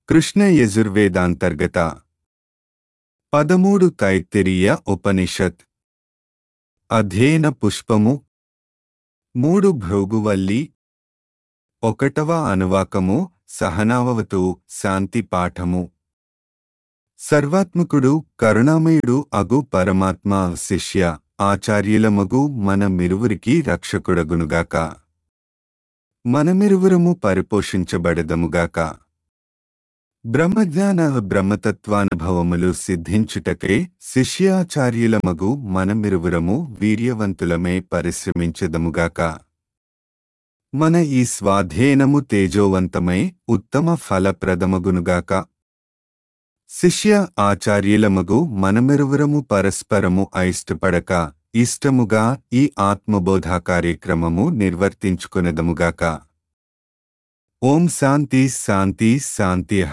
కృష్ణ యజుర్వేదాంతర్గత పదమూడు తైత్తిరీయ ఉపనిషత్ అధ్యయన పుష్పము మూడు భృగువల్లి ఒకటవ అనువాకము సహనావవతు శాంతి పాఠము సర్వాత్మకుడు కరుణామయుడు అగు పరమాత్మ శిష్య ఆచార్యులమగు మన మిరువురికి రక్షకుడగునుగాక మనమిరువురము పరిపోషించబడదముగాక బ్రహ్మజ్ఞాన బ్రహ్మతత్వానుభవములు సిద్ధించుటకై శిష్యాచార్యులమగు మనమిరువురము వీర్యవంతులమే పరిశ్రమించదముగాక మన ఈ స్వాధీనము తేజోవంతమై ఉత్తమ ఫలప్రదమగునుగాక శిష్య ఆచార్యులమగు మనమెరువురము పరస్పరము అయిష్టపడక ఇష్టముగా ఈ ఆత్మబోధ కార్యక్రమము నిర్వర్తించుకునదముగాక ఓం శాంతి శాంతి శాంత్యః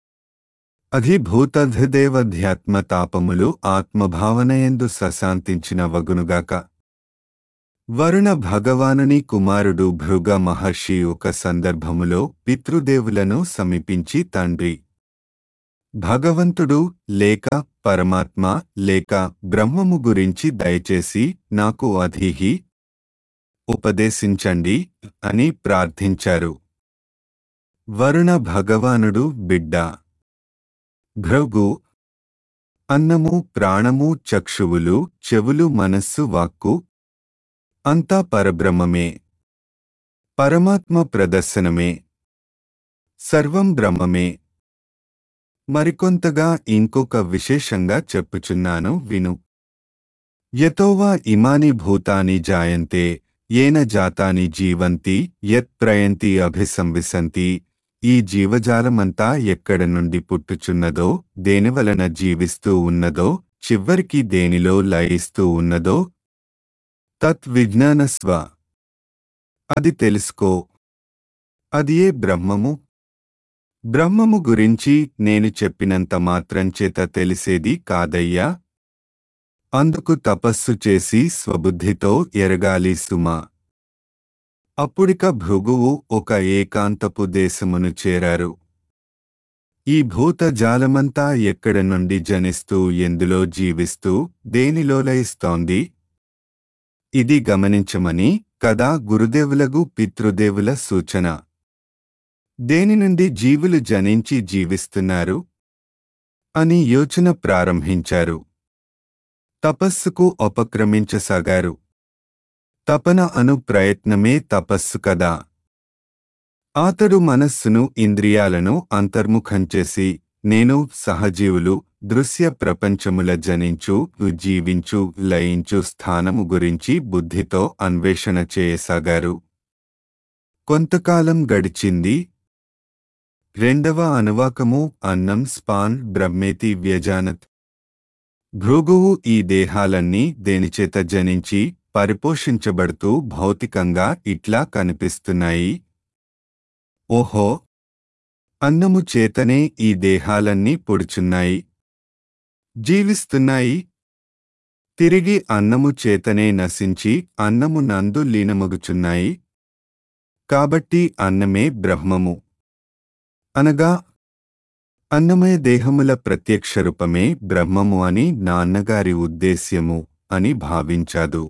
అధిభూతధిదేవధ్యాత్మ తాపములు ఆత్మభావనయందు సశాంతించిన వగునుగాక వరుణ భగవానుని కుమారుడు భృగ మహర్షి ఒక సందర్భములో పితృదేవులను సమీపించి తండ్రి భగవంతుడు లేక పరమాత్మ లేక బ్రహ్మము గురించి దయచేసి నాకు అధీహి ఉపదేశించండి అని ప్రార్థించారు వరుణ భగవానుడు బిడ్డ భృగు అన్నము ప్రాణము చక్షువులు చెవులు మనస్సు వాక్కు అంతా పరబ్రహ్మమే పరమాత్మ ప్రదర్శనమే సర్వం బ్రహ్మమే మరికొంతగా ఇంకొక విశేషంగా చెప్పుచున్నాను విను యతోవా ఇమాని భూతాని జాయంతే ఏన జాతాని జీవంతి యత్ ప్రయంతి అభిసంవిసంతి ఈ జీవజాలమంతా ఎక్కడ నుండి పుట్టుచున్నదో దేనివలన జీవిస్తూ ఉన్నదో చివరికి దేనిలో లయిస్తూ ఉన్నదో తత్ విజ్ఞానస్వ అది తెలుసుకో అది ఏ బ్రహ్మము బ్రహ్మము గురించి నేను చెప్పినంత మాత్రం చేత తెలిసేది కాదయ్యా అందుకు తపస్సు చేసి స్వబుద్ధితో ఎరగాలి సుమా అప్పుడిక భృగువు ఒక ఏకాంతపు దేశమును చేరారు ఈ భూతజాలమంతా ఎక్కడ నుండి జనిస్తూ ఎందులో జీవిస్తూ దేనిలో లయిస్తోంది ఇది గమనించమని కదా గురుదేవులగు పితృదేవుల సూచన దేని నుండి జీవులు జనించి జీవిస్తున్నారు అని యోచన ప్రారంభించారు తపస్సుకు ఉపక్రమించసాగారు తపన అను ప్రయత్నమే తపస్సు కదా అతడు మనస్సును ఇంద్రియాలను అంతర్ముఖం చేసి నేను సహజీవులు దృశ్య ప్రపంచముల జనించు జీవించు లయించు స్థానము గురించి బుద్ధితో అన్వేషణ చేయసాగారు కొంతకాలం గడిచింది రెండవ అనువాకము అన్నం స్పాన్ బ్రహ్మేతి వ్యజానత్ భృగువు ఈ దేహాలన్నీ దేనిచేత జనించి పరిపోషించబడుతూ భౌతికంగా ఇట్లా కనిపిస్తున్నాయి ఓహో అన్నము చేతనే ఈ దేహాలన్నీ పొడుచున్నాయి జీవిస్తున్నాయి తిరిగి అన్నము చేతనే నశించి అన్నము నందు లీనమగుచున్నాయి కాబట్టి అన్నమే బ్రహ్మము అనగా అన్నమయ దేహముల ప్రత్యక్ష రూపమే బ్రహ్మము అని నాన్నగారి ఉద్దేశ్యము అని భావించాదు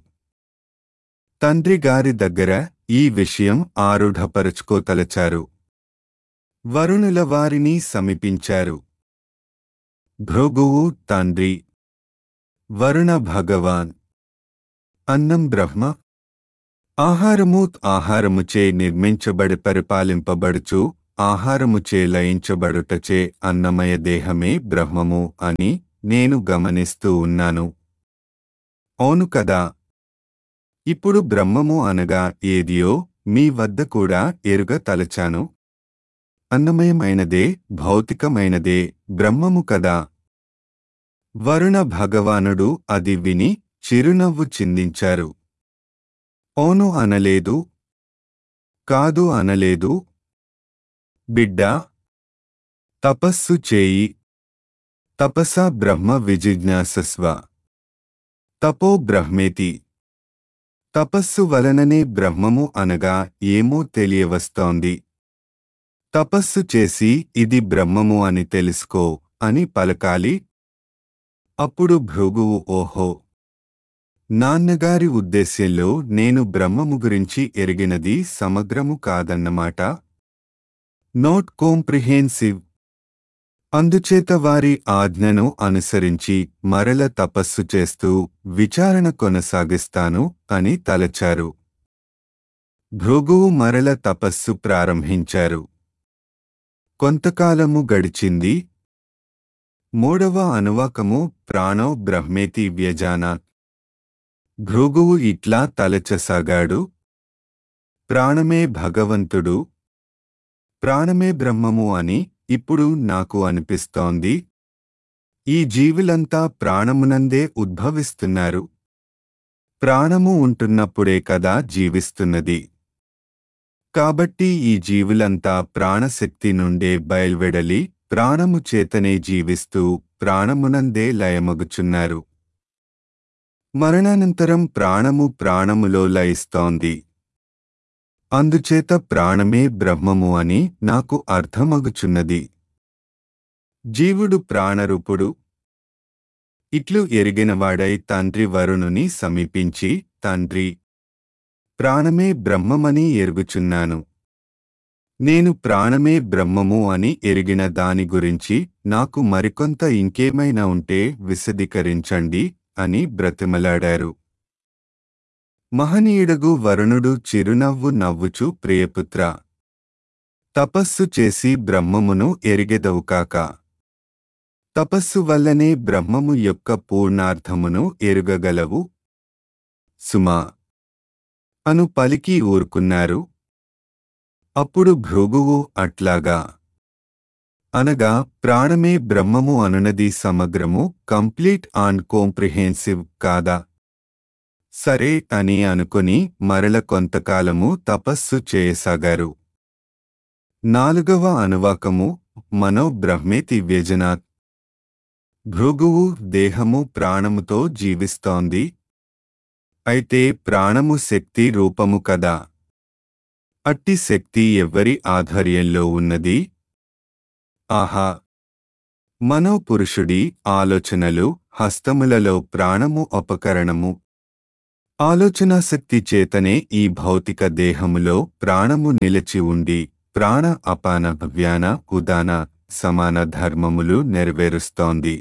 తండ్రి గారి దగ్గర ఈ విషయం ఆరుఢపరుచుకోతలచారు వరుణుల వారిని సమీపించారు భృగువు తండ్రి వరుణ భగవాన్ అన్నం బ్రహ్మ ఆహారము ఆహారముచే నిర్మించబడి పరిపాలింపబడుచు ఆహారముచే లయించబడుటచే అన్నమయ దేహమే బ్రహ్మము అని నేను గమనిస్తూ ఉన్నాను అవును కదా ఇప్పుడు బ్రహ్మము అనగా ఏదియో మీ వద్ద కూడా ఎరుగ తలచాను అన్నమయమైనదే భౌతికమైనదే బ్రహ్మము కదా వరుణ భగవానుడు అది విని చిరునవ్వు చిందించారు అవును అనలేదు కాదు అనలేదు బిడ్డా తపస్సు చేయి తపస బ్రహ్మ విజిజ్ఞాసస్వ తపో బ్రహ్మేతి తపస్సు వలననే బ్రహ్మము అనగా ఏమో తెలియవస్తోంది తపస్సు చేసి ఇది బ్రహ్మము అని తెలుసుకో అని పలకాలి అప్పుడు భృగువు ఓహో నాన్నగారి ఉద్దేశ్యంలో నేను బ్రహ్మము గురించి ఎరిగినది సమగ్రము కాదన్నమాట నోట్ కోంప్రిహెన్సివ్ అందుచేత వారి ఆజ్ఞను అనుసరించి మరల తపస్సు చేస్తూ విచారణ కొనసాగిస్తాను అని తలచారు భృగువు మరల తపస్సు ప్రారంభించారు కొంతకాలము గడిచింది మూడవ అనువాకము ప్రాణో బ్రహ్మేతి వ్యజానాత్ భృగువు ఇట్లా తలచసాగాడు ప్రాణమే భగవంతుడు ప్రాణమే బ్రహ్మము అని ఇప్పుడు నాకు అనిపిస్తోంది ఈ జీవులంతా ప్రాణమునందే ఉద్భవిస్తున్నారు ప్రాణము ఉంటున్నప్పుడే కదా జీవిస్తున్నది కాబట్టి ఈ జీవులంతా ప్రాణశక్తి నుండే బయల్వెడలి ప్రాణము చేతనే జీవిస్తూ ప్రాణమునందే లయమగుచున్నారు మరణానంతరం ప్రాణము ప్రాణములో లయిస్తోంది అందుచేత ప్రాణమే బ్రహ్మము అని నాకు అర్థమగుచున్నది జీవుడు ప్రాణరూపుడు ఇట్లు ఎరిగినవాడై తండ్రి వరుణుని సమీపించి తండ్రి ప్రాణమే బ్రహ్మమని ఎరుగుచున్నాను నేను ప్రాణమే బ్రహ్మము అని ఎరిగిన దాని గురించి నాకు మరికొంత ఇంకేమైనా ఉంటే విశదీకరించండి అని బ్రతిమలాడారు మహనీయుడగు వరుణుడు చిరునవ్వు నవ్వుచు ప్రియపుత్ర తపస్సు చేసి బ్రహ్మమును ఎరిగెదవుకాక తపస్సు వల్లనే బ్రహ్మము యొక్క పూర్ణార్థమును ఎరుగగలవు సుమా అను పలికి ఊరుకున్నారు అప్పుడు భృగువు అట్లాగా అనగా ప్రాణమే బ్రహ్మము అనునది సమగ్రము కంప్లీట్ అండ్ కోంప్రిహెన్సివ్ కాదా సరే అని అనుకుని మరల కొంతకాలము తపస్సు చేయసాగారు నాలుగవ అనువాకము మనో బ్రహ్మేతి వ్యజనాత్ భృగువు దేహము ప్రాణముతో జీవిస్తోంది అయితే ప్రాణము శక్తి రూపము కదా అట్టి శక్తి ఎవ్వరి ఆధ్వర్యంలో ఉన్నది ఆహా మనోపురుషుడి ఆలోచనలు హస్తములలో ప్రాణము ఉపకరణము ఆలోచనాశక్తి చేతనే ఈ భౌతిక దేహములో ప్రాణము నిలిచి ఉండి ప్రాణ అపాన వ్యాన ఉదాన సమాన ధర్మములు నెరవేరుస్తోంది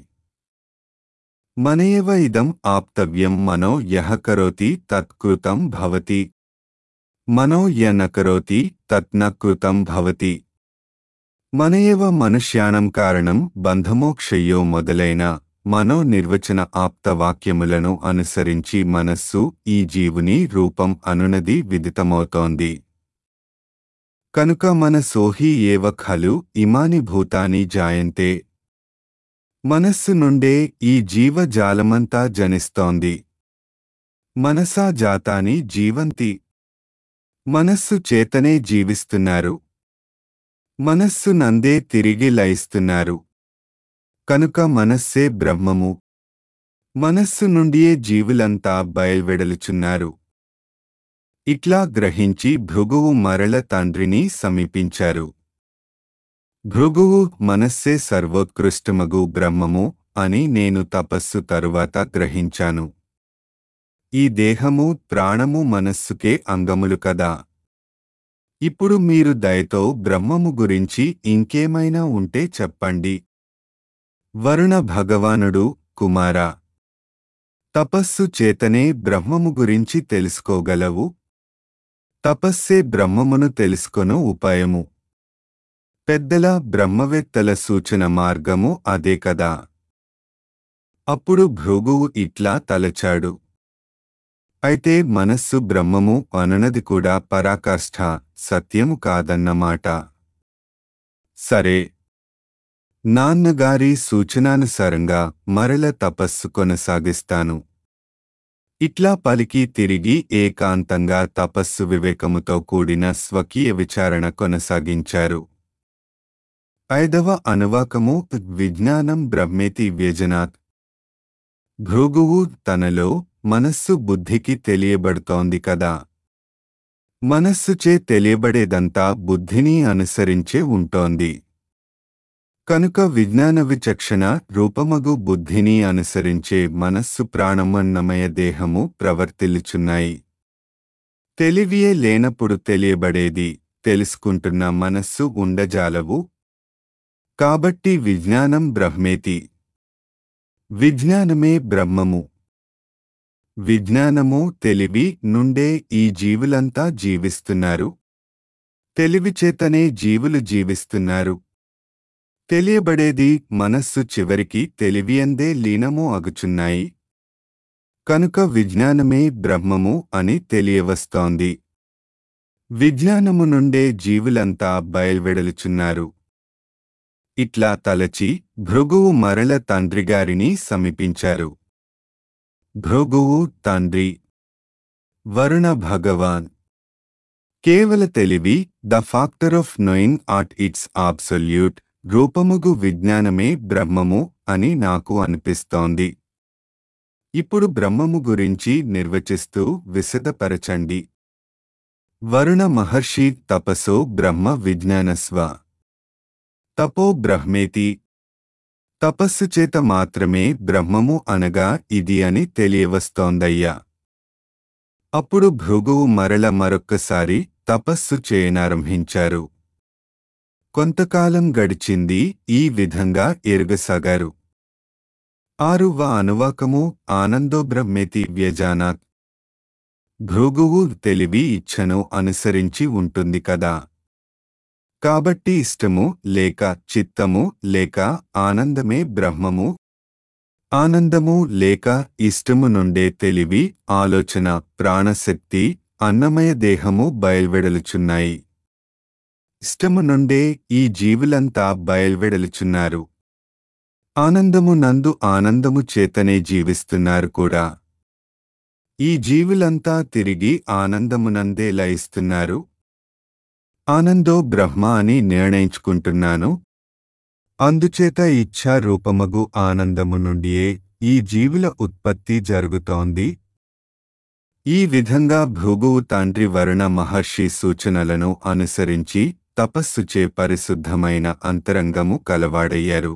మనయేవ ఇదం ఆప్తవ్యం మనో యహ కరోతి తత్కృతం భవతి మనో య న కరోతి తత్ న కృతం భవతి మనయేవ మనుష్యాణం కారణం బంధమోక్షయ్యో మొదలైన మనో నిర్వచన ఆప్తవాక్యములను అనుసరించి మనస్సు ఈ జీవుని రూపం అనునది విదితమవుతోంది కనుక మన సోహి ఏవ ఖలు ఇమాని భూతాని జాయంతే మనస్సు నుండే ఈ జీవజాలమంతా జనిస్తోంది మనసా జాతాని జీవంతి మనస్సు చేతనే జీవిస్తున్నారు మనస్సు నందే తిరిగి లయిస్తున్నారు కనుక మనస్సే బ్రహ్మము మనస్సు నుండియే జీవులంతా బయల్వెడలుచున్నారు ఇట్లా గ్రహించి భృగువు మరల తండ్రిని సమీపించారు భృగువు మనస్సే సర్వోత్కృష్టమగు బ్రహ్మము అని నేను తపస్సు తరువాత గ్రహించాను ఈ దేహము ప్రాణము మనస్సుకే అంగములు కదా ఇప్పుడు మీరు దయతో బ్రహ్మము గురించి ఇంకేమైనా ఉంటే చెప్పండి వరుణ భగవానుడు కుమారా తపస్సు చేతనే బ్రహ్మము గురించి తెలుసుకోగలవు తపస్సే బ్రహ్మమును తెలుసుకొను ఉపాయము పెద్దల బ్రహ్మవేత్తల సూచన మార్గము అదే కదా అప్పుడు భృగువు ఇట్లా తలచాడు అయితే మనస్సు బ్రహ్మము అననది కూడా పరాకాష్ఠ సత్యము కాదన్నమాట సరే నాన్నగారి సూచనానుసారంగా మరల తపస్సు కొనసాగిస్తాను ఇట్లా పలికి తిరిగి ఏకాంతంగా తపస్సు వివేకముతో కూడిన స్వకీయ విచారణ కొనసాగించారు ఐదవ అనువాకము విజ్ఞానం బ్రహ్మేతి వ్యజనాత్ భృగువు తనలో మనస్సు బుద్ధికి తెలియబడుతోంది కదా మనస్సుచే తెలియబడేదంతా బుద్ధిని అనుసరించే ఉంటోంది కనుక విజ్ఞాన విచక్షణ రూపమగు బుద్ధిని అనుసరించే మనస్సు ప్రాణమన్నమయ దేహము ప్రవర్తిల్లుచున్నాయి తెలివియే లేనప్పుడు తెలియబడేది తెలుసుకుంటున్న మనస్సు ఉండజాలవు కాబట్టి విజ్ఞానం బ్రహ్మేతి విజ్ఞానమే బ్రహ్మము విజ్ఞానము తెలివి నుండే ఈ జీవులంతా జీవిస్తున్నారు తెలివి చేతనే జీవులు జీవిస్తున్నారు తెలియబడేది మనస్సు చివరికి తెలివియందే లీనము అగుచున్నాయి కనుక విజ్ఞానమే బ్రహ్మము అని తెలియవస్తోంది విజ్ఞానము నుండే జీవులంతా బయల్వెడలుచున్నారు ఇట్లా తలచి భృగువు మరల తండ్రిగారిని సమీపించారు భృగువు తండ్రి వరుణ భగవాన్ కేవల తెలివి the factor of knowing at its absolute రూపముగు విజ్ఞానమే బ్రహ్మము అని నాకు అనిపిస్తోంది ఇప్పుడు బ్రహ్మము గురించి నిర్వచిస్తూ విశదపరచండి వరుణ మహర్షి తపసో బ్రహ్మ విజ్ఞానస్వ తపో బ్రహ్మేతి తపస్సు చేత మాత్రమే బ్రహ్మము అనగా ఇది అని తెలియవస్తోందయ్యా అప్పుడు భృగువు మరల మరొక్కసారి తపస్సు చేయనారంభించారు కొంతకాలం గడిచింది ఈ విధంగా ఎరుగసాగారు ఆరువ అనువాకము ఆనందో బ్రహ్మేతి వ్యజానాత్ భృగువు తెలివి ఇచ్ఛను అనుసరించి ఉంటుంది కదా కాబట్టి ఇష్టము లేక చిత్తము లేక ఆనందమే బ్రహ్మము ఆనందము లేక ఇష్టము నుండే తెలివి ఆలోచన ప్రాణశక్తి అన్నమయ దేహము బయల్వెడలుచున్నాయి ఇష్టము నుండే ఈ జీవులంతా బయల్వెడలుచున్నారు ఆనందము నందు ఆనందము చేతనే జీవిస్తున్నారు కూడా ఈ జీవులంతా తిరిగి ఆనందమునందే లయిస్తున్నారు ఆనందో బ్రహ్మ అని నిర్ణయించుకుంటున్నాను అందుచేత ఇచ్ఛా రూపమగు ఆనందము నుండియే ఈ జీవుల ఉత్పత్తి జరుగుతోంది ఈ విధంగా భృగువు తండ్రి వరుణ మహర్షి సూచనలను అనుసరించి తపస్సుచే పరిశుద్ధమైన అంతరంగము కలవాడయ్యారు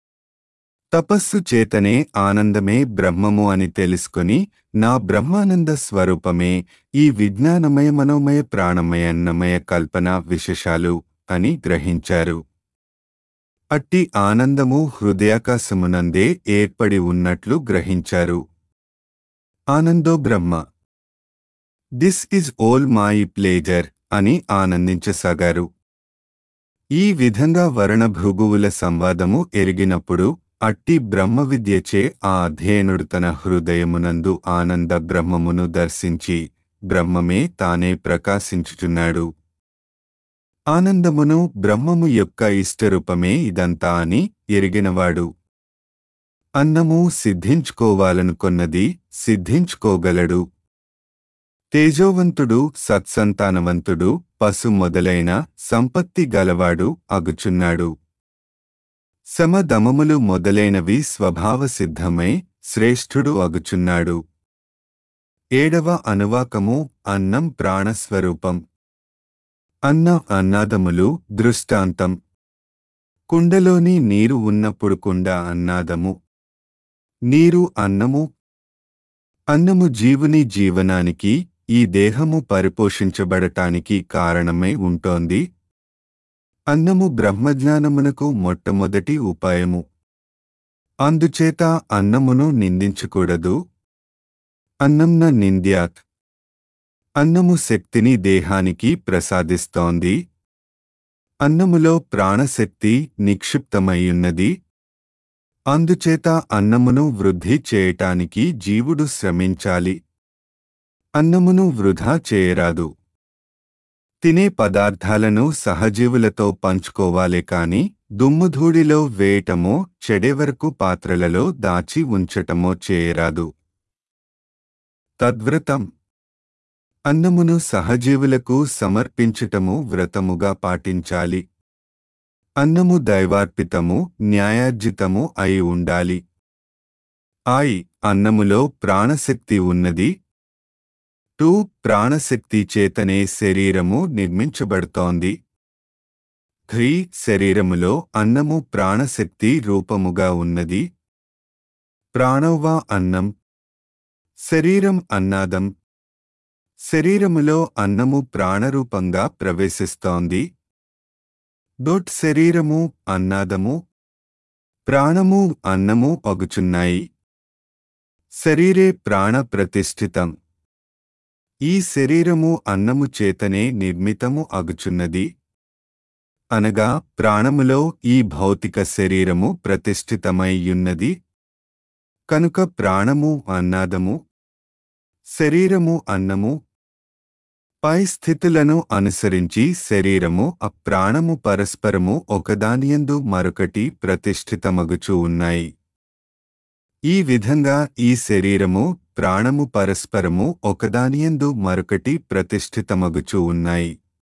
తపస్సు చేతనే ఆనందమే బ్రహ్మము అని తెలుసుకొని నా బ్రహ్మానంద స్వరూపమే ఈ విజ్ఞానమయ మనోమయ ప్రాణమయ అన్నమయ కల్పన విశేషాలు అని గ్రహించారు అట్టి ఆనందము హృదయాకాశమునందే ఏర్పడి ఉన్నట్లు గ్రహించారు ఆనందో బ్రహ్మ this is all my pleasure అని ఆనందించసాగారు ఈ విధంగా వరుణ భృగువుల సంవాదము ఎరిగినప్పుడు అట్టి బ్రహ్మ విద్యచే ఆ అధ్యయనుడు తన హృదయమునందు ఆనంద బ్రహ్మమును దర్శించి బ్రహ్మమే తానే ప్రకాశించుచున్నాడు ఆనందమును బ్రహ్మము యొక్క ఇష్టరూపమే ఇదంతా అని ఎరిగినవాడు అన్నము సిద్ధించుకోవాలనుకొన్నది సిద్ధించుకోగలడు తేజోవంతుడు సత్సంతానవంతుడు పశు మొదలైన సంపత్తి గలవాడు అగుచున్నాడు సమదమములు మొదలైనవి స్వభావ సిద్ధమై శ్రేష్ఠుడు అగుచున్నాడు ఏడవ అనువాకము అన్నం ప్రాణస్వరూపం అన్న అన్నాదములు దృష్టాంతం కుండలోని నీరు ఉన్నప్పుడు కుండ అన్నాదము నీరు అన్నము అన్నము జీవుని జీవనానికి ఈ దేహము పరిపోషించబడటానికి కారణమై ఉంటోంది అన్నము బ్రహ్మజ్ఞానమునకు మొట్టమొదటి ఉపాయము అందుచేత అన్నమును నిందించకూడదు అన్నంన నింద్యాత్ అన్నము శక్తిని దేహానికి ప్రసాదిస్తోంది అన్నములో ప్రాణశక్తి నిక్షిప్తమయ్యున్నది అందుచేత అన్నమును వృద్ధి చేయటానికి జీవుడు శ్రమించాలి అన్నమును వృధా చేయరాదు తినే పదార్థాలను సహజీవులతో పంచుకోవాలే కాని దుమ్ముధూడిలో వేయటమో చెడేవరకు పాత్రలలో దాచి ఉంచటమో చేయరాదు తద్వ్రతం అన్నమును సహజీవులకు సమర్పించటము వ్రతముగా పాటించాలి అన్నము దైవార్పితము న్యాయార్జితము అయి ఉండాలి ఆయి అన్నములో ప్రాణశక్తి ఉన్నది టూ ప్రాణశక్తి చేతనే శరీరము నిర్మించబడుతోంది త్రీ శరీరములో అన్నము ప్రాణశక్తి రూపముగా ఉన్నది ప్రాణోవా అన్నం శరీరం అన్నాదం శరీరములో అన్నము ప్రాణరూపంగా ప్రవేశిస్తోంది దొట్ శరీరము అన్నాదము ప్రాణము అన్నము అగుచున్నాయి శరీరే ప్రాణ ప్రతిష్ఠితం ఈ శరీరము అన్నము చేతనే నిర్మితము అగుచున్నది అనగా ప్రాణములో ఈ భౌతిక శరీరము ప్రతిష్ఠితమైయున్నది కనుక ప్రాణము అన్నాదము శరీరము అన్నము పై స్థితులను అనుసరించి శరీరము అప్రాణము పరస్పరము ఒకదానియందు మరొకటి ప్రతిష్ఠితమగుచూ ఉన్నాయి ఈ విధంగా ఈ శరీరము ప్రాణము పరస్పరము ఒకదానియందు మరొకటి ప్రతిష్ఠితమగుచూ ఉన్నాయి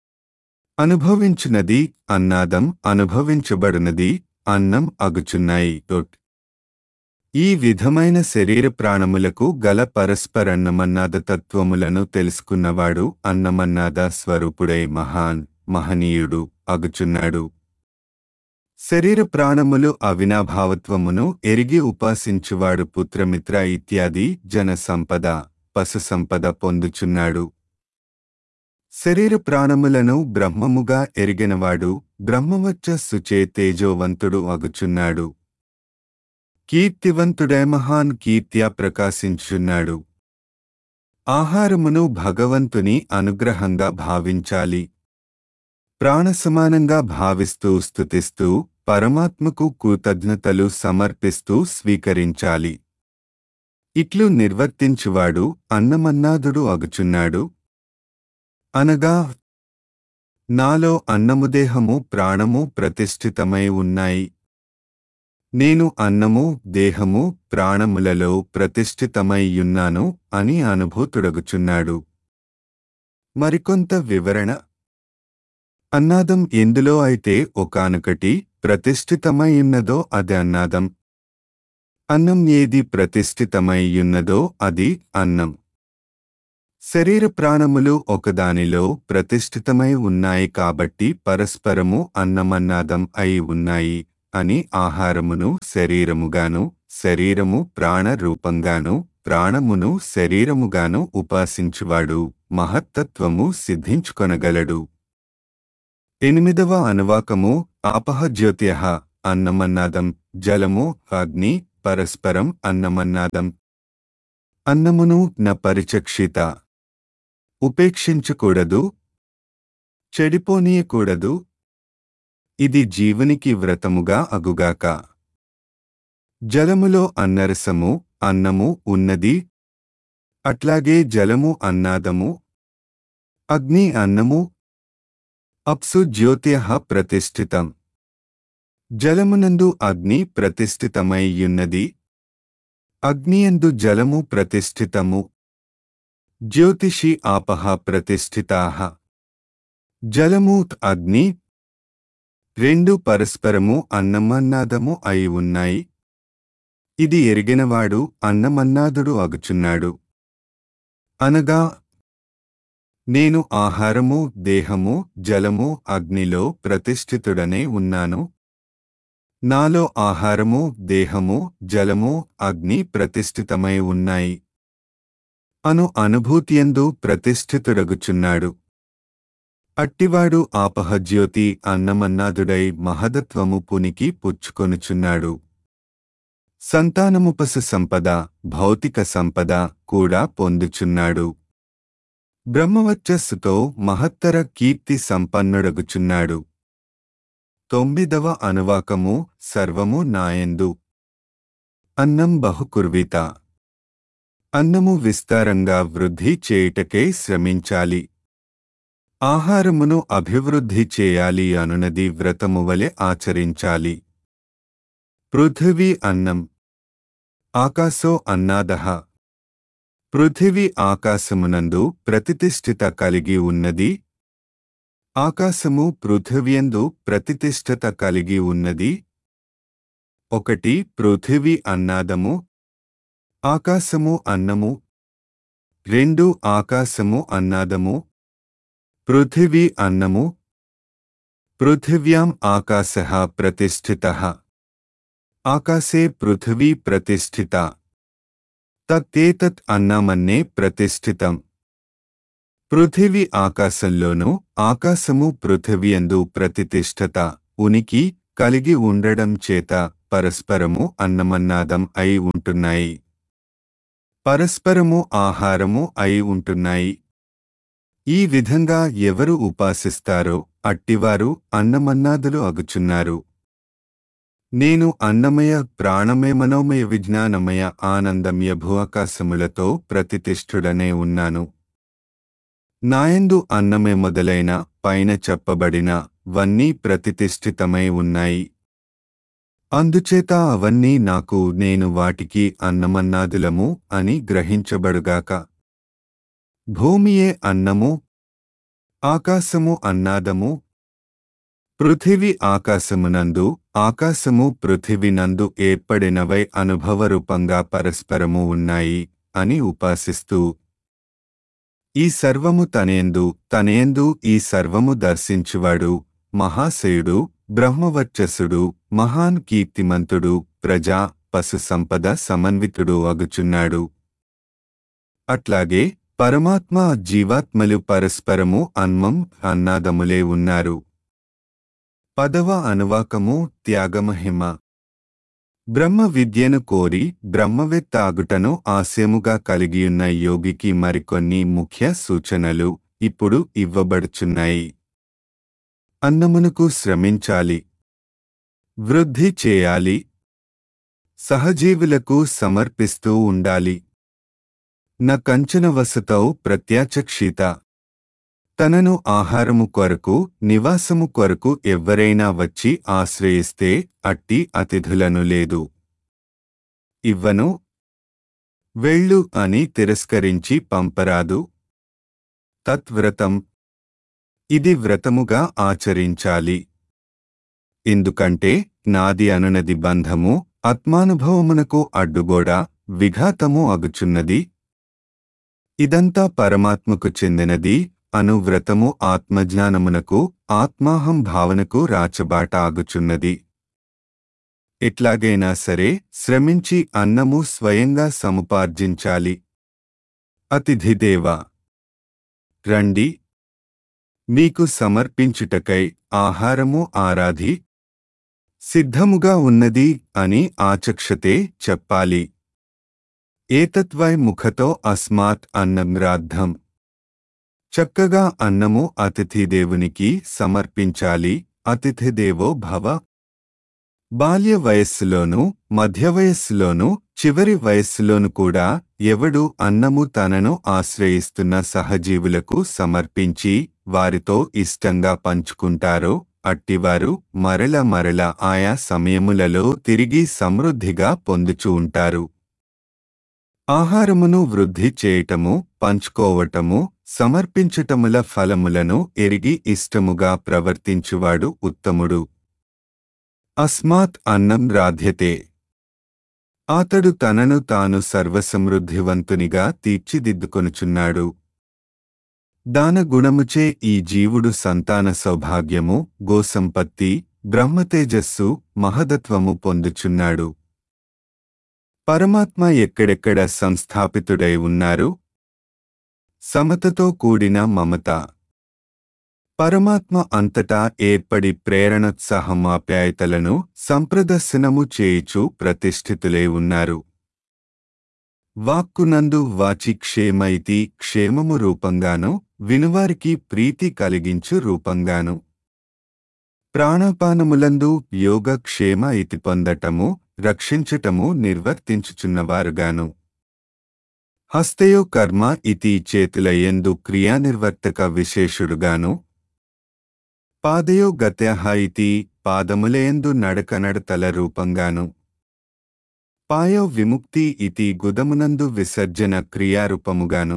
అనుభవించునది అన్నాదం అనుభవించబడునది అన్నం అగుచున్నాయి డొట్ ఈ విధమైన శరీర ప్రాణములకు గల పరస్పరన్నమన్నాద తత్వములను తెలుసుకున్నవాడు అన్నమన్నాద స్వరూపుడై మహాన్ మహనీయుడు అగుచున్నాడు శరీర ప్రాణములు అవినాభావత్వమును ఎరిగి ఉపాసించువాడు పుత్రమిత్ర ఇత్యాది జన సంపద పశు సంపద పొందుచున్నాడు శరీర ప్రాణములను బ్రహ్మముగా ఎరిగినవాడు బ్రహ్మవచ్చస్సుచే తేజోవంతుడు అగుచున్నాడు కీర్తివంతుడే మహాన్ కీర్త్యా ప్రకాశించున్నాడు ఆహారమును భగవంతుని అనుగ్రహంగా భావించాలి ప్రాణసమానంగా భావిస్తూ స్తుతిస్తూ పరమాత్మకు కృతజ్ఞతలు సమర్పిస్తూ స్వీకరించాలి ఇట్లు నిర్వర్తించువాడు అన్నమన్నాదుడు అగుచున్నాడు అనగా నాలో అన్నముదేహము ప్రాణము ప్రతిష్ఠితమై ఉన్నాయి నేను అన్నము దేహము ప్రాణములలో ప్రతిష్ఠితమైయున్నాను అని అనుభూతుడగుచున్నాడు మరికొంత వివరణ అన్నాదం ఎందులో అయితే ఒకానొకటి ప్రతిష్ఠితమైయున్నదో అది అన్నాదం అన్నం ఏది ప్రతిష్ఠితమైయున్నదో అది అన్నం శరీర ప్రాణములు ఒకదానిలో ప్రతిష్ఠితమై ఉన్నాయి కాబట్టి పరస్పరము అన్నమన్నాదం అయి ఉన్నాయి అని ఆహారమును శరీరముగాను శరీరము ప్రాణ రూపంగాను ప్రాణమును శరీరముగాను ఉపాసించువాడు మహత్తత్వము సిద్ధించుకొనగలడు ఎనిమిదవ అనువాకము ఆపహ జ్యోతిః అన్నమన్నాదం జలము అగ్ని పరస్పరం అన్నమన్నాదం అన్నమును న పరిచక్షిత ఉపేక్షించకూడదు చెడిపోనీయకూడదు ఇది జీవునికి వ్రతముగా అగుగాక జలములో అన్నరసము అన్నము ఉన్నది అట్లాగే జలము అన్నాదము అగ్ని అన్నము అప్సు జ్యోతిః ప్రతిష్ఠితం జలమునందు అగ్ని ప్రతిష్ఠితమైయున్నది అగ్నియందు జలము ప్రతిష్ఠితము జ్యోతిషి ఆపహ ప్రతిష్ఠితాః జలము అగ్ని రెండు పరస్పరము అన్నమన్నాదము అయి ఉన్నాయి ఇది ఎరిగినవాడు అన్నమన్నాదుడు అగుచున్నాడు అనగా నేను ఆహారము దేహము జలము అగ్నిలో ప్రతిష్ఠితుడనే ఉన్నాను నాలో ఆహారము దేహము జలము అగ్ని ప్రతిష్ఠితమై ఉన్నాయి అను అనుభూతియందు ప్రతిష్ఠితుడగుచున్నాడు అట్టివాడు ఆపహజ్యోతి అన్నమన్నాదుడై మహదత్వము పునికి పుచ్చుకొనుచున్నాడు సంతానముపస సంపద భౌతిక సంపద కూడా పొందుచున్నాడు బ్రహ్మవచ్చస్సుతో మహత్తర కీర్తి సంపన్నుడగుచున్నాడు తొమ్మిదవ అనువాకము సర్వము నాయందు అన్నం బహుకుర్విత అన్నము విస్తారంగా వృద్ధి చేయుటకే శ్రమించాలి ఆహారమును అభివృద్ధి చేయాలి అనునది వ్రతము వలె ఆచరించాలి పృథివీ అన్నం ఆకాశో అన్నాదః పృథివీ ఆకాశమునందు ప్రతిష్ఠిత కలిగి ఉన్నది ఆకాశము పృథివ్యందు ప్రతిష్ఠిత కలిగి ఉన్నది ఒకటి పృథివీ అన్నాదము ఆకాశము అన్నము రెండు ఆకాశము అన్నాదము పృథివీ అన్నము పృథివ్యాం ఆకాశ ప్రతిష్ఠిత ఆకాశే పృథివీ ప్రతిష్ఠిత తత్తేతత్ అన్నమన్నే ప్రతిష్ఠితం పృథివీ ఆకాశంలోనూ ఆకాశము పృథివియందు ప్రతిష్ఠత ఉనికి కలిగి ఉండడం చేత పరస్పరము అన్నమన్నాదం అయి ఉంటున్నాయి పరస్పరము ఆహారము అయి ఉంటున్నాయి ఈ విధంగా ఎవరు ఉపాసిస్తారో అట్టివారు అన్నమన్నాదులు అగుచున్నారు నేను అన్నమయ ప్రాణమయ మనోమయ విజ్ఞానమయ ఆనందమయ భూఆకాశములతో ప్రతిష్ఠుడనే ఉన్నాను నాయందు అన్నమే మొదలైన పైన చెప్పబడిన వన్నీ ప్రతిష్ఠితమై ఉన్నాయి అందుచేత అవన్నీ నాకు నేను వాటికి అన్నమన్నాదులము అని గ్రహించబడుగాక భూమియే అన్నము ఆకాశము అన్నాదము పృథివి ఆకాశమునందు ఆకాశము పృథివినందు ఏర్పడినవై అనుభవరూపంగా పరస్పరము ఉన్నాయి అని ఉపాసిస్తూ ఈ సర్వము తనేందు తనేందు ఈ సర్వము దర్శించువాడు మహాశయుడు బ్రహ్మవర్చస్సుడు మహాన్ కీర్తిమంతుడు ప్రజా పశు సంపద సమన్వితుడు అగుచున్నాడు అట్లాగే పరమాత్మ జీవాత్మలు పరస్పరము అన్మం అన్నాదములే ఉన్నారు పదవ అనువాకము త్యాగమహిమ బ్రహ్మ విద్యను కోరి బ్రహ్మవేత్త ఆగుటను ఆశయముగా కలిగియున్న యోగికి మరికొన్ని ముఖ్య సూచనలు ఇప్పుడు ఇవ్వబడుచున్నాయి అన్నమునకు శ్రమించాలి వృద్ధి చేయాలి సహజీవులకు సమర్పిస్తూ ఉండాలి న కంచన వసతౌ ప్రత్యాచక్షిత తనను ఆహారము కొరకు నివాసము కొరకు ఎవ్వరైనా వచ్చి ఆశ్రయిస్తే అట్టి అతిథులను లేదు ఇవ్వను వెళ్ళు అని తిరస్కరించి పంపరాదు తత్వ్రతం ఇది వ్రతముగా ఆచరించాలి ఎందుకంటే నాది అనునది బంధము ఆత్మానుభవమునకు అడ్డుగోడ విఘాతము అగుచున్నది ఇదంతా పరమాత్మకు చెందినది అనువ్రతము ఆత్మజ్ఞానమునకు ఆత్మాహం భావనకు రాచబాట ఆగుచున్నది ఎట్లాగైనా సరే శ్రమించి అన్నము స్వయంగా సముపార్జించాలి అతిథిదేవ రండి మీకు సమర్పించుటకై ఆహారము ఆరాధి సిద్ధముగా ఉన్నది అని ఆచక్షతే చెప్పాలి ఏతత్వై ముఖతో అస్మాత్ అన్నం రాద్ధం చక్కగా అన్నము అతిథిదేవునికి సమర్పించాలి అతిథిదేవో భవ బాల్య వయస్సులోనూ మధ్య వయస్సులోనూ చివరి వయస్సులోను కూడా ఎవడు అన్నము తనను ఆశ్రయిస్తున్న సహజీవులకు సమర్పించి వారితో ఇష్టంగా పంచుకుంటారో అట్టివారు మరల మరల ఆయా సమయములలో తిరిగి సమృద్ధిగా పొందుచూ ఉంటారు ఆహారమును వృద్ధి చేయటము పంచుకోవటము సమర్పించటముల ఫలములను ఎరిగి ఇష్టముగా ప్రవర్తించువాడు ఉత్తముడు అస్మాత్ అన్నం రాధ్యతే అతడు తనను తాను సర్వసమృద్ధివంతునిగా తీర్చిదిద్దుకొనుచున్నాడు దానగుణముచే ఈ జీవుడు సంతాన సౌభాగ్యము గోసంపత్తి బ్రహ్మతేజస్సు మహదత్వము పొందుచున్నాడు పరమాత్మ ఎక్కడెక్కడ సంస్థాపితుడై ఉన్నారు సమతతో కూడిన మమత పరమాత్మ అంతటా ఏర్పడి ప్రేరణోత్సాహమాప్యాయతలను సంప్రదర్శనము చేయుచు ప్రతిష్ఠితులై ఉన్నారు వాక్కునందు వాచి క్షేమ ఇతి క్షేమము రూపంగాను వినువారికి ప్రీతి కలిగించు రూపంగాను ప్రాణాపానములందు యోగ క్షేమ ఇతి పొందటము రక్షించటము నిర్వర్తించుచున్నవారుగాను హస్తయో కర్మ ఇతి చేతులయందు క్రియానిర్వర్తక విశేషుడుగాను పాదయో గత్యహ ఇతి పాదములయందు నడక నడతల రూపంగాను పాయో విముక్తి ఇతి గుదమునందు విసర్జన క్రియారూపముగాను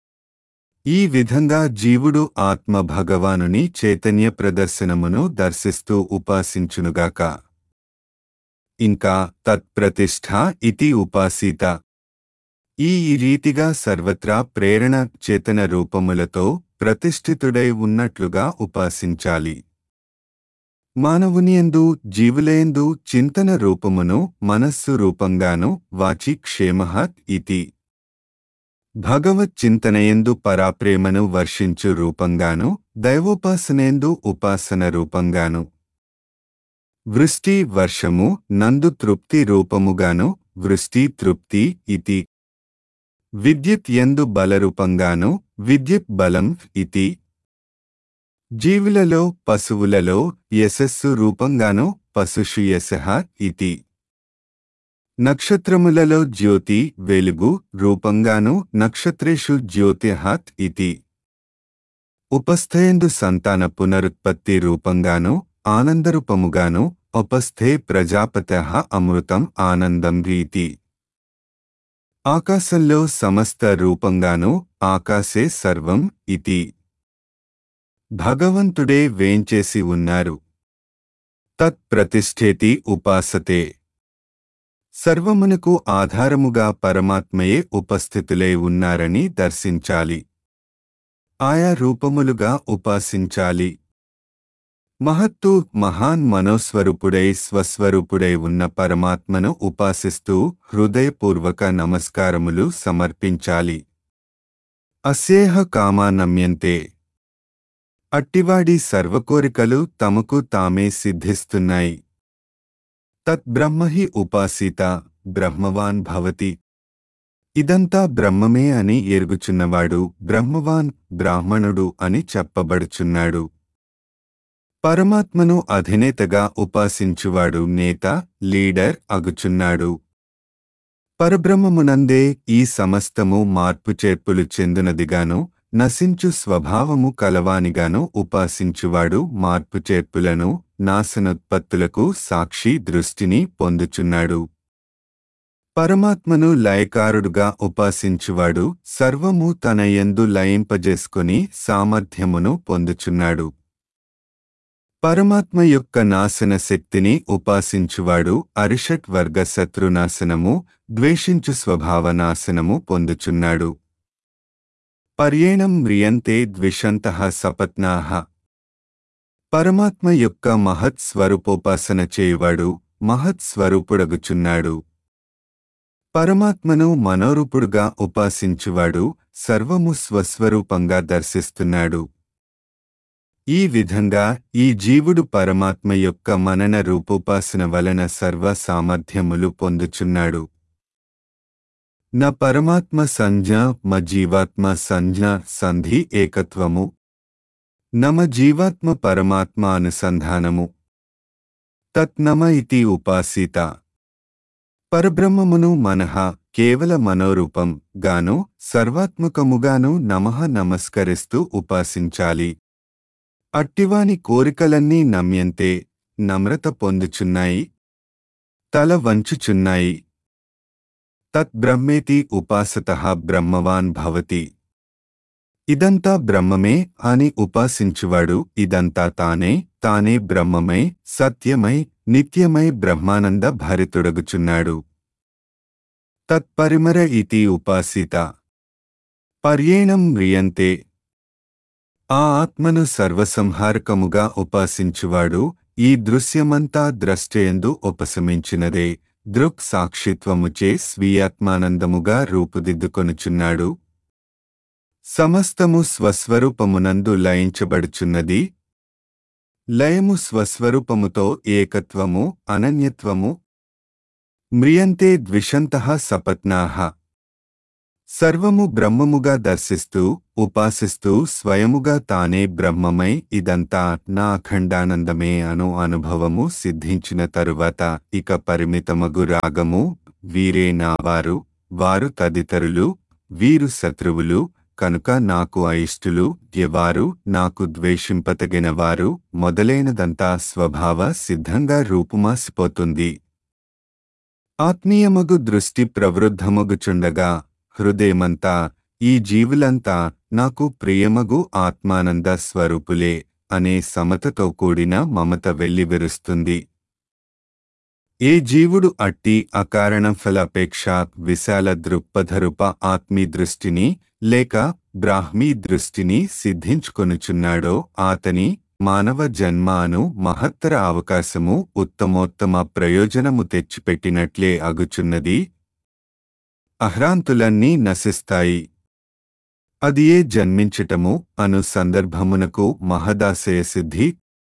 ఈ విధంగా జీవుడు ఆత్మ భగవానుని చైతన్య ప్రదర్శనమును దర్శిస్తూ ఉపాసించునుగాక ఇంకా తత్ప్రతిష్ఠ ఇతి ఉపాసీత ఈ ఈ రీతిగా సర్వత్రా ప్రేరణ చేతన రూపములతో ప్రతిష్ఠితుడై ఉన్నట్లుగా ఉపాసించాలి మానవునియందు జీవులయందు చింతన రూపమును మనస్సు రూపంగాను వాచి క్షేమ ఇతి భగవత్ చింతనయందు పరాప్రేమను వర్షించు రూపంగాను దైవోపాసనేందు ఉపాసన రూపంగాను వృష్టి వర్షము నందు తృప్తి రూపముగాను వృష్టి తృప్తి ఇతి విద్యుత్ ఎందు బలరూపంగాను విద్యుత్ బలం ఇతి జీవులలో పశువులలో యశస్సు రూపంగాను పశుషు యశః ఇతి నక్షత్రములలో జ్యోతి వెలుగు రూపంగాను నక్షత్రేషు జ్యోతిహత్ ఇతి ఉపస్థయందు సంతాన పునరుత్పత్తి రూపంగాను ఆనందరూపముగాను ఉపస్థే ప్రజాపత అమృతం ఆనందం రీతి ఆకాశంలో సమస్త రూపంగాను ఆకాశే సర్వం ఇతి భగవంతుడే వేంచేసి ఉన్నారు తత్ ప్రతిష్ఠేతి ఉపాసతే సర్వమునకు ఆధారముగా పరమాత్మయే ఉపస్థితులై ఉన్నారని దర్శించాలి ఆయా రూపములుగా ఉపాసించాలి మహత్తు మహాన్ మనోస్వరూపుడై స్వస్వరూపుడై ఉన్న పరమాత్మను ఉపాసిస్తూ హృదయపూర్వక నమస్కారములు సమర్పించాలి అస్యేహ కామా నమ్యంతే అట్టివాడి సర్వకోరికలు తమకు తామే సిద్ధిస్తున్నాయి తద్బ్రహ్మహి ఉపాసిత బ్రహ్మవాన్ భవతి ఇదంతా బ్రహ్మమే అని ఎరుగుచున్నవాడు బ్రహ్మవాన్ బ్రాహ్మణుడు అని చెప్పబడుచున్నాడు పరమాత్మను అధినేతగా ఉపాసించువాడు నేత లీడర్ అగుచున్నాడు పరబ్రహ్మమునందే ఈ సమస్తము మార్పు చేర్పులు చెందినదిగాను నశించు స్వభావము కలవానిగాను ఉపాసించువాడు మార్పు చేర్పులను నాశనోత్పత్తులకు సాక్షి దృష్టిని పొందుచున్నాడు పరమాత్మను లయకారుడుగా ఉపాసించువాడు సర్వము తన యందు లయింపజేసుకుని సామర్థ్యమును పొందుచున్నాడు పరమాత్మ యొక్క నాశన శక్తిని ఉపాసించువాడు అరిషట్ వర్గ శత్రునాశనము ద్వేషించు స్వభావ నాశనము పొందుచున్నాడు పర్యేణం మ్రియంతే ద్విషంత సపత్నాహ పరమాత్మ యొక్క మహత్ స్వరూపోపాసన చేయువాడు మహత్ స్వరూపుడగుచున్నాడు పరమాత్మను మనోరూపుడుగా ఉపాసించువాడు సర్వము స్వస్వరూపంగా దర్శిస్తున్నాడు ఈ విధంగా ఈ జీవుడు పరమాత్మ యొక్క మనన రూపోపాసన వలన సర్వ సామర్థ్యములు పొందుచున్నాడు న పరమాత్మ సంజ్ఞ మ జీవాత్మ సంజ్ఞ సంధి ఏకత్వము నమ జీవాత్మ పరమాత్మ అనుసంధానము తత్నమ ఇతి ఉపాసిత పరబ్రహ్మమును మనః కేవల మనోరూపం గాను సర్వాత్మకముగాను నమః నమస్కరిస్తూ ఉపాసించాలి అట్టివాని కోరికలన్నీ నమ్యంతే నమ్రత పొందుచున్నాయి తల వంచుచున్నాయి తద్బ్రహ్మేతి ఉపాసత బ్రహ్మవాన్ భవతి ఇదంతా బ్రహ్మమే అని ఉపాసించువాడు ఇదంతా తానే తానే బ్రహ్మమై సత్యమై నిత్యమై బ్రహ్మానంద భరితుడగుచున్నాడు తత్పరిమర ఇతి ఉపాసిత పర్యేణం మ్రియంతే ఆ ఆత్మను సర్వసంహారకముగా ఉపాసించువాడు ఈ దృశ్యమంతా ద్రష్టయందు ఉపశమించినదే దృక్ సాక్షిత్వముచే స్వీయాత్మానందముగా రూపుదిద్దుకొనుచున్నాడు సమస్తము స్వస్వరూపమునందు లయించబడుచున్నది లయము స్వస్వరూపముతో ఏకత్వము అనన్యత్వము మ్రియంతే ద్విషంత సపత్నాహ సర్వము బ్రహ్మముగా దర్శిస్తూ ఉపాసిస్తూ స్వయముగా తానే బ్రహ్మమై ఇదంతా నా అఖండానందమే అను అనుభవము సిద్ధించిన తరువాత ఇక పరిమితమగు రాగము వీరే నావారు వారు తదితరులు వీరు శత్రువులు కనుక నాకు అయిష్టులు ఎవారు నాకు ద్వేషింపతగినవారు మొదలైనదంతా స్వభావ సిద్ధంగా రూపుమాసిపోతుంది ఆత్మీయమగు దృష్టి ప్రవృద్ధమగుచుండగా హృదయమంతా ఈ జీవులంతా నాకు ప్రియమగు ఆత్మానంద స్వరూపులే అనే సమతతో కూడిన మమత వెల్లివిరుస్తుంది ఏ జీవుడు అట్టి అకారణ ఫలాపేక్ష విశాల దృక్పథరూప ఆత్మీ దృష్టిని లేక బ్రాహ్మీ దృష్టిని సిద్ధించుకొనుచున్నాడో ఆతని మానవ జన్మ అను మహత్తర అవకాశము ఉత్తమోత్తమ ప్రయోజనము తెచ్చిపెట్టినట్లే అగుచున్నది అహ్రాంతులన్నీ నశిస్తాయి అది ఏ జన్మించటము అను సందర్భమునకు మహదాశయ సిద్ధి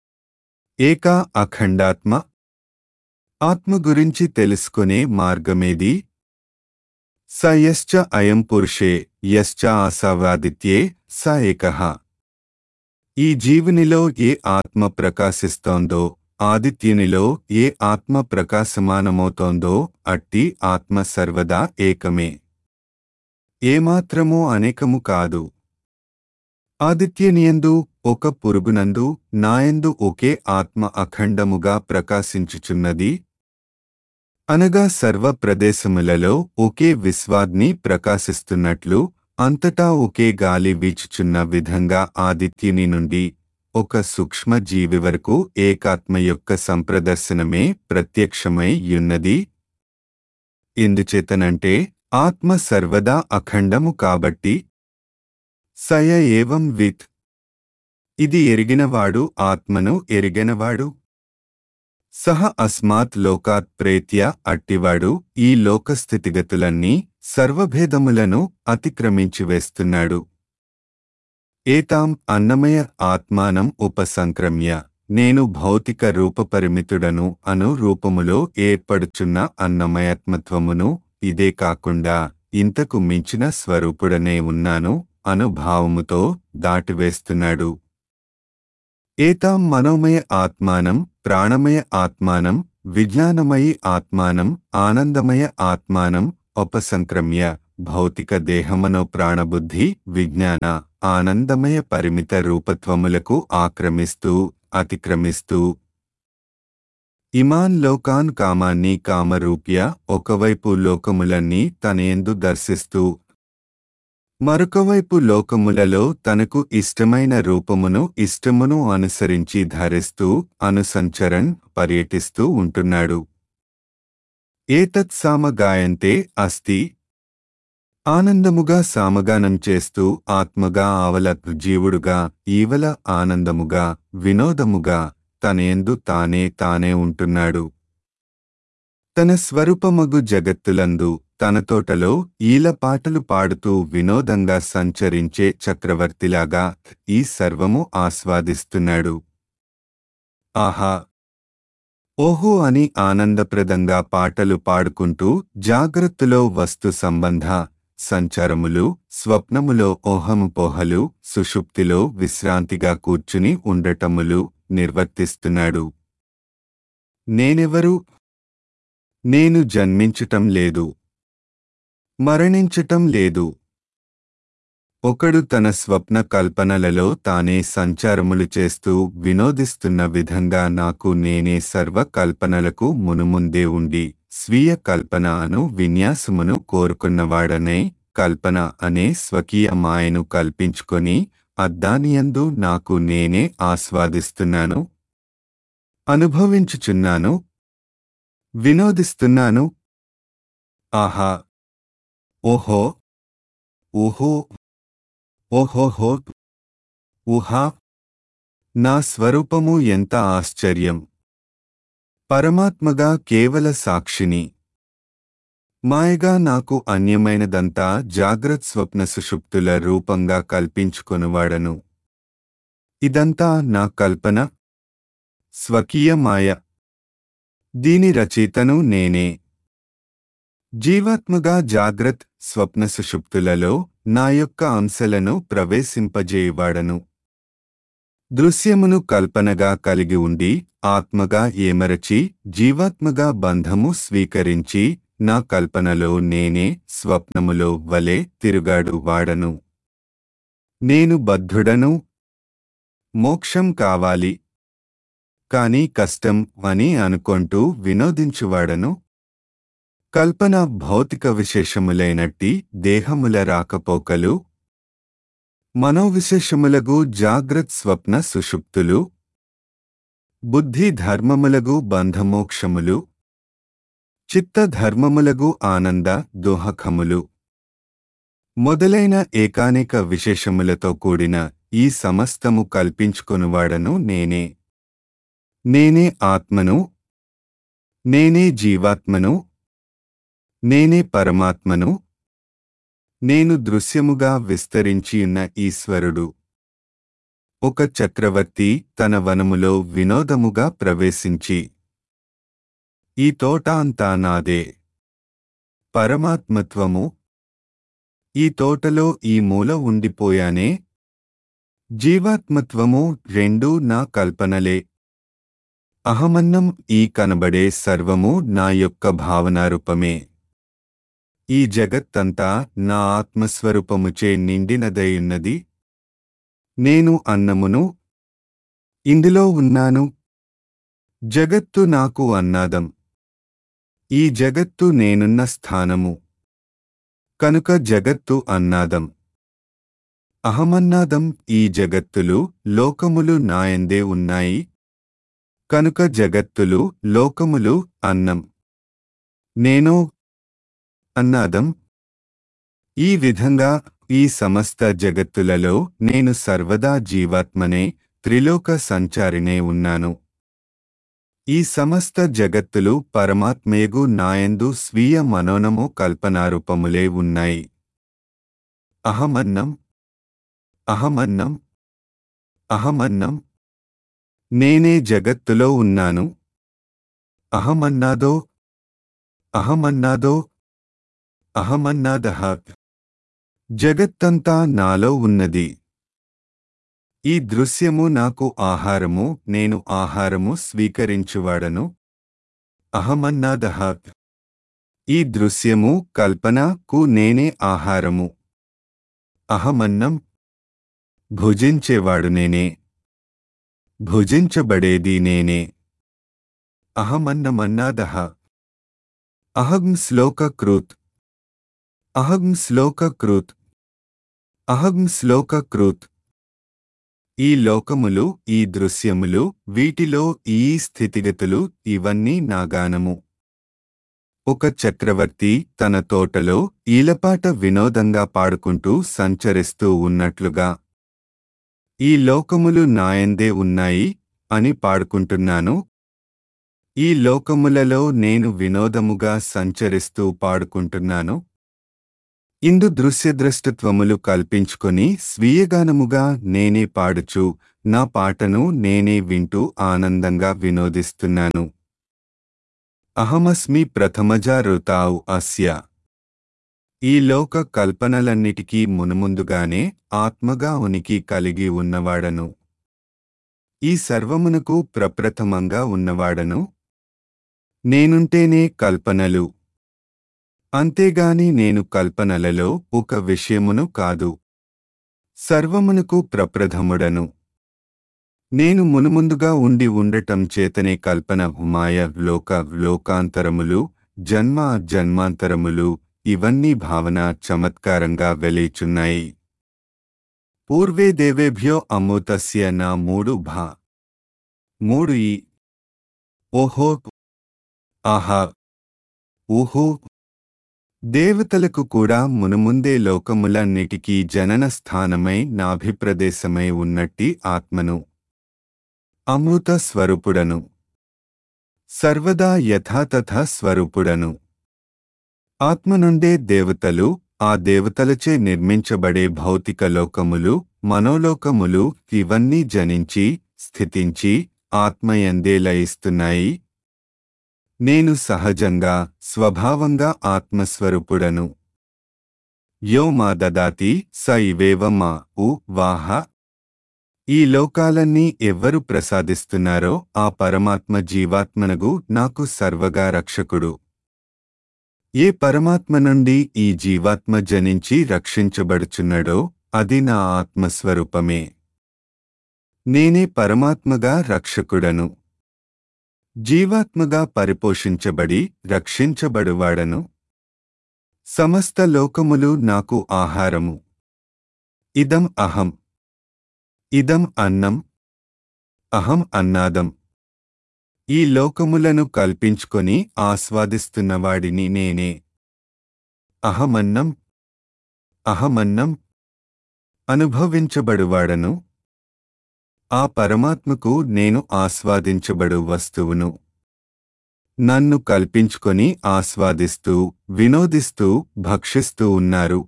ఏకా అఖండాత్మ ఆత్మ గురించి తెలుసుకునే మార్గమేది స యశ్చ అయం పురుషే యశ్చ ఆశావాదిత్యే స ఏకః ఈ జీవునిలో ఏ ఆత్మ ప్రకాశిస్తోందో ఆదిత్యునిలో ఏ ఆత్మ ప్రకాశమానమవుతోందో అట్టి ఆత్మ సర్వదా ఏకమే ఏమాత్రమూ అనేకము కాదు ఆదిత్యనియందు ఒక పురుగునందు నాయందు ఒకే ఆత్మ అఖండముగా ప్రకాశించుచున్నది అనగా సర్వ ప్రదేశములలో ఒకే విశ్వాగ్ని ప్రకాశిస్తున్నట్లు అంతటా ఒకే గాలి వీచుచున్న విధంగా ఆదిత్యుని నుండి ఒక సూక్ష్మ జీవి వరకు ఏకాత్మ యొక్క సంప్రదర్శనమే ప్రత్యక్షమై యున్నది ఎందుచేతనంటే ఆత్మ సర్వదా అఖండము కాబట్టి సయ ఏవం విత్ ఇది ఎరిగినవాడు ఆత్మను ఎరిగినవాడు సహ అస్మాత్ లోకాత్ ప్రేత్య అట్టివాడు ఈ లోకస్థితిగతులన్నీ సర్వభేదములను అతిక్రమించి వేస్తున్నాడు ఏతాం అన్నమయ ఆత్మానం ఉపసంక్రమ్య నేను భౌతిక రూపపరిమితుడను అను రూపములో ఏర్పడుచున్న అన్నమయత్మత్వమును ఇదే కాకుండా ఇంతకు మించిన స్వరూపుడనే ఉన్నాను అను భావముతో దాటివేస్తున్నాడు ఏతాం మనోమయ ఆత్మానం ప్రాణమయ ఆత్మానం విజ్ఞానమయి ఆత్మానం ఆనందమయ ఆత్మానం ఉపసంక్రమ్య భౌతిక దేహమనో ప్రాణబుద్ధి విజ్ఞాన ఆనందమయ పరిమిత రూపత్వములకు ఆక్రమిస్తూ అతిక్రమిస్తూ ఇమాన్ లోకాన్ కామాన్ని కామరూప్య ఒకవైపు లోకములన్నీ తనయందు దర్శిస్తూ మరొకవైపు లోకములలో తనకు ఇష్టమైన రూపమును ఇష్టమును అనుసరించి ధరిస్తూ అనుసంచరన్ పర్యటిస్తూ ఉంటున్నాడు ఏతత్ సామగాయంతే అస్తి ఆనందముగా సామగానం చేస్తూ ఆత్మగా ఆవల జీవుడుగా ఈవల ఆనందముగా వినోదముగా తనయందు తానే తానే ఉంటున్నాడు తన స్వరూపమగు జగత్తులందు తన తోటలో ఈల పాటలు పాడుతూ వినోదంగా సంచరించే చక్రవర్తిలాగా ఈ సర్వము ఆస్వాదిస్తున్నాడు ఆహా ఓహో అని ఆనందప్రదంగా పాటలు పాడుకుంటూ జాగ్రత్తలో వస్తు సంబంధ సంచారములు స్వప్నములో ఓహము పోహలు సుషుప్తిలో విశ్రాంతిగా కూర్చుని ఉండటములు నిర్వర్తిస్తున్నాడు నేనెవరు నేను జన్మించటం లేదు మరణించటం లేదు ఒకడు తన స్వప్న కల్పనలలో తానే సంచారములు చేస్తూ వినోదిస్తున్న విధంగా నాకు నేనే సర్వ కల్పనలకు మునుముందే ఉండి స్వీయ కల్పన అను విన్యాసమును కోరుకున్నవాడనే కల్పన అనే స్వకీయ మాయను కల్పించుకొని అద్దానియందు నాకు నేనే ఆస్వాదిస్తున్నాను అనుభవించుచున్నాను వినోదిస్తున్నాను ఆహా ఓహో ఊహో ఓహోహో ఊహా నా స్వరూపము ఎంత ఆశ్చర్యం పరమాత్మగా కేవల సాక్షిని మాయగా నాకు అన్యమైనదంతా జాగ్రత్ స్వప్న సుషుప్తుల రూపంగా కల్పించుకొనువాడను ఇదంతా నా కల్పన స్వకీయ మాయ దీని రచయితను నేనే జీవాత్మగా జాగ్రత్ స్వప్న సుషుప్తులలో నా యొక్క అంశలను ప్రవేశింపజేయవాడను దృశ్యమును కల్పనగా కలిగి ఉండి ఆత్మగా ఏమరచి జీవాత్మగా బంధము స్వీకరించి నా కల్పనలో నేనే స్వప్నములో వలె తిరుగాడు వాడను నేను బద్ధుడను మోక్షం కావాలి కాని కష్టం అని అనుకొంటూ వినోదించువాడను కల్పన భౌతిక విశేషములైనట్టి దేహముల రాకపోకలు మనోవిశేషములగు జాగ్రత్ స్వప్న సుషుప్తులు బుద్ధి ధర్మములగు బంధమోక్షములు చిత్తధర్మములగు ఆనంద దోహకములు మొదలైన ఏకానేక విశేషములతో కూడిన ఈ సమస్తము కల్పించుకొనువాడను నేనే నేనే ఆత్మను నేనే జీవాత్మను నేనే పరమాత్మను నేను దృశ్యముగా విస్తరించియున్న ఈశ్వరుడు ఒక చక్రవర్తి తన వనములో వినోదముగా ప్రవేశించి ఈ తోట అంతా నాదే పరమాత్మత్వము ఈ తోటలో ఈ మూల ఉండిపోయానే జీవాత్మత్వము రెండూ నా కల్పనలే అహమన్నం ఈ కనబడే సర్వము నా యొక్క భావనారూపమే ఈ జగత్తంతా నా ఆత్మస్వరూపముచే నిండినదయున్నది నేను అన్నమును ఇందులో ఉన్నాను జగత్తు నాకు అన్నాదం ఈ జగత్తు నేనున్న స్థానము కనుక జగత్తు అన్నాదం అహమన్నాదం ఈ జగత్తులు లోకములు నాయందే ఉన్నాయి కనుక జగత్తులు లోకములు అన్నం నేను అన్నాదం ఈ విధంగా ఈ సమస్త జగత్తులలో నేను సర్వదా జీవాత్మనే త్రిలోక సంచారినే ఉన్నాను ఈ సమస్త జగత్తులు పరమాత్మయగు నాయందు స్వీయ మనోనము కల్పనారూపములే ఉన్నాయి అహమన్నం అహమన్నం అహమన్నం నేనే జగత్తులో ఉన్నాను అహమన్నాదో అహమన్నాదో అహమన్నాదహ జగత్తంతా నాలో ఉన్నది ఈ దృశ్యము నాకు ఆహారము నేను ఆహారము స్వీకరించువాడను అహమన్నాదహ ఈ దృశ్యము కల్పనకు నేనే ఆహారము అహమన్నం భుజించేవాడు నేనే భుజించబడేది నేనే అహమన్నమన్నాదహ అహం శ్లోకకృత్ అహం శ్లోకకృత్ అహం శ్లోకకృత్ ఈ లోకములు ఈ దృశ్యములు వీటిలో ఈ స్థితిగతులు ఇవన్నీ నాగానము ఒక చక్రవర్తి తన తోటలో ఈలపాట వినోదంగా పాడుకుంటూ సంచరిస్తూ ఉన్నట్లుగా ఈ లోకములు నాయందే ఉన్నాయి అని పాడుకుంటున్నాను ఈ లోకములలో నేను వినోదముగా సంచరిస్తూ పాడుకుంటున్నాను ఇందు దృశ్యద్రష్టత్వములు కల్పించుకొని స్వీయగానముగా నేనే పాడుచు నా పాటను నేనే వింటూ ఆనందంగా వినోదిస్తున్నాను అహమస్మి ప్రథమజారుతావు అస్య ఈ లోక కల్పనలన్నిటికీ మునుముందుగానే ఆత్మగా ఉనికి కలిగి ఉన్నవాడను ఈ సర్వమునకు ప్రప్రథమంగా ఉన్నవాడను నేనుంటేనే కల్పనలు అంతేగాని నేను కల్పనలలో ఒక విషయమును కాదు సర్వమునకు ప్రప్రథముడను నేను మునుముందుగా ఉండి ఉండటం చేతనే కల్పన మాయ లోక లోకాంతరములు జన్మ జన్మాంతరములు ఇవన్నీ భావన చమత్కారంగా వెలేచున్నాయి పూర్వే దేవేభ్యో అమృతస్య నా మూడు భా మూడు ఈ ఓహో ఆహా ఊహో దేవతలకు కూడా మునుముందే లోకములన్నిటికీ జనన స్థానమై నాభిప్రదేశమై ఉన్నట్టి ఆత్మను అమృత స్వరూపుడను సర్వదా యథాతథ స్వరూపుడను ఆత్మ నుండే దేవతలు ఆ దేవతలచే నిర్మించబడే భౌతిక లోకములు మనోలోకములు ఇవన్నీ జనించి స్థితించి ఆత్మయందే లయిస్తున్నాయి నేను సహజంగా స్వభావంగా ఆత్మస్వరూపుడను యో మా దదాతి స ఇవేవ మా ఉ వాహ ఈ లోకాలన్నీ ఎవ్వరు ప్రసాదిస్తున్నారో ఆ పరమాత్మ జీవాత్మనగు నాకు సర్వగా రక్షకుడు ఏ పరమాత్మ నుండి ఈ జీవాత్మ జనించి రక్షించబడుచున్నడో అది నా ఆత్మస్వరూపమే నేనే పరమాత్మగా రక్షకుడను జీవాత్మగా పరిపోషించబడి రక్షించబడువాడను సమస్త లోకములు నాకు ఆహారము ఇదం అహం ఇదం అన్నం అహం అన్నాదం ఈ లోకములను కల్పించుకొని ఆస్వాదిస్తున్నవాడిని నేనే అహమన్నం అహమన్నం అనుభవించబడువాడను ఆ పరమాత్మకు నేను ఆస్వాదించబడు వస్తువును నన్ను కల్పించుకొని ఆస్వాదిస్తూ వినోదిస్తూ భక్షిస్తూ ఉన్నారు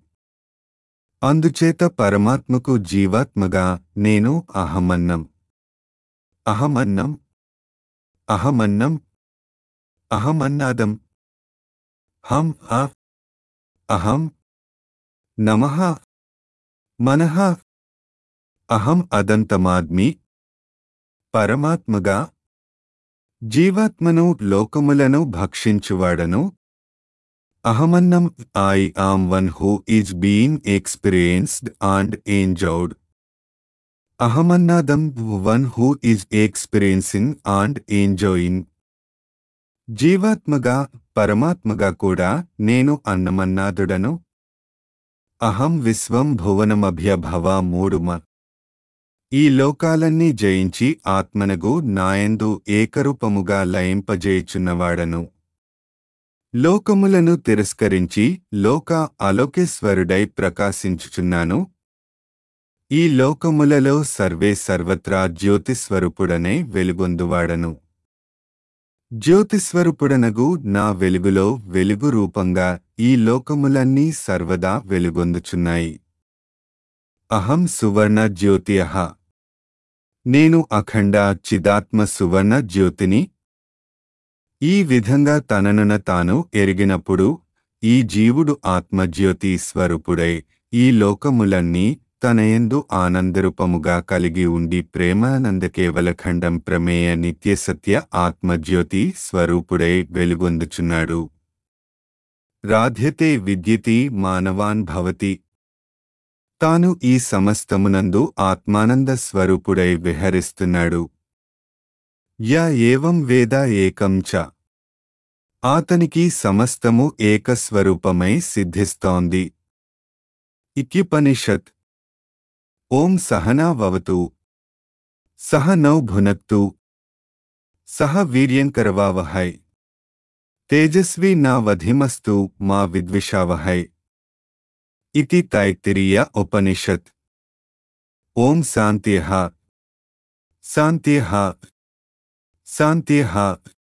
అందుచేత పరమాత్మకు జీవాత్మగా నేను అహమన్నం అహమన్నం అహమన్నం అహమన్నాదం హం అ అహం నమః మనః అహం అదంతమాద్మి పరమాత్మగా జీవాత్మను లోకములను భక్షించువాడను అహమన్నం I am one who is being experienced and enjoyed అహమన్నాదం one who is experiencing and enjoying జీవాత్మగా పరమాత్మగా కూడా నేను అన్నమన్నాదుడను అహం విశ్వం భువనమభ్యభవ మూడుమ ఈ లోకాలన్నీ జయించి ఆత్మనగు నాయందు ఏకరూపముగా లయింపజేయుచున్నవాడను లోకములను తిరస్కరించి లోక అలోకేశ్వరుడై ప్రకాశించుచున్నాను ఈ లోకములలో సర్వే సర్వత్రా జ్యోతిస్వరూపుడనే వెలుగొందువాడను జ్యోతిస్వరూపుడనగు నా వెలుగులో వెలుగు రూపంగా ఈ లోకములన్నీ సర్వదా వెలుగొందుచున్నాయి అహం సువర్ణ జ్యోతి అహ నేను అఖండ చిదాత్మ సువర్ణ జ్యోతిని ఈ విధంగా తననున తాను ఎరిగినప్పుడు ఈ జీవుడు ఆత్మజ్యోతి స్వరూపుడై ఈ లోకములన్నీ తనయందు ఆనందరూపముగా కలిగి ఉండి ప్రేమానంద కేవలఖండం ప్రమేయ నిత్యసత్య ఆత్మజ్యోతి స్వరూపుడై వెలుగొందుచున్నాడు రాధ్యతే విద్యతి మానవాన్ భవతి తాను ఈ సమస్తమునందు ఆత్మానంద స్వరూపుడై విహరిస్తున్నాడు యా ఏవం వేద ఏకం చ ఆతనికి సమస్తము ఏకస్వరూపమై సిద్ధిస్తోంది ఇత్యుపనిషత్ ఓం సహనా వవతు సహ నౌ భునక్తు సహ వీర్యంకరవావహై తేజస్వి నా వధిమస్తు మా విద్విషావహై ఇతి తైత్తిరీయ ఉపనిషత్ ఓం శాంత్యః శాంత్యః శాంత్యః